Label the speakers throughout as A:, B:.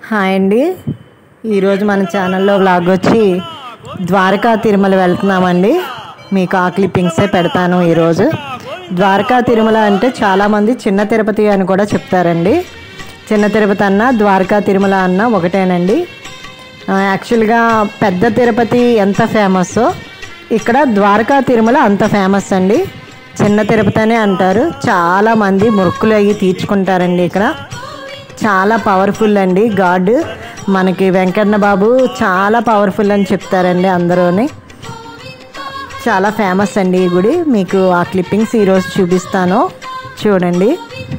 A: hi అండి ఈరోజు మన ఛానల్లో వ్లాగ్ వచ్చి ద్వారకా తిరుమల వెళ్తున్నామండి మీకు ఆ క్లిప్పింగ్సే పెడతాను ఈరోజు ద్వారకా తిరుమల అంటే చాలామంది చిన్న తిరుపతి అని కూడా చెప్తారండి చిన్న తిరుపతి అన్న ద్వారకా తిరుమల అన్న ఒకటేనండి ఆ, యాక్చువల్గా పెద్ద తిరుపతి ఎంత ఫేమస్ ఇక్కడ ద్వారకా తిరుమల అంత ఫేమస్ అండి చిన్న తిరుపతి అనే అంటారు చాలామంది మొక్కులు అవి తీర్చుకుంటారండి ఇక్కడ చాలా పవర్ఫుల్ అండి గాడ్ మనకి వెంకన్న బాబు చాలా పవర్ఫుల్ అని చెప్తారండి అందరూని చాలా ఫేమస్ అండి ఈ గుడి మీకు ఆ క్లిప్పింగ్స్ ఈరోజు చూపిస్తాను చూడండి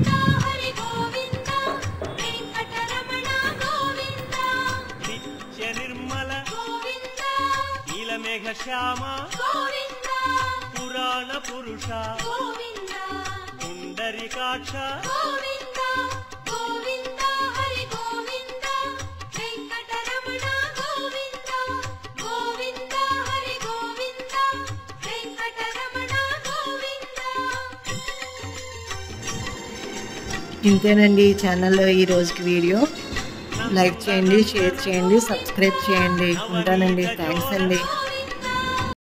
B: నిత్య నిర్మల నీలమేఘ శ్యామ పురాణ పురుష పుండరికాక్ష
A: ఇంతేనండి ఈ ఛానల్లో ఈ రోజుకి వీడియో లైక్ చేయండి షేర్ చేయండి సబ్స్క్రైబ్ చేయండి ఉంటానండి థ్యాంక్స్ అండి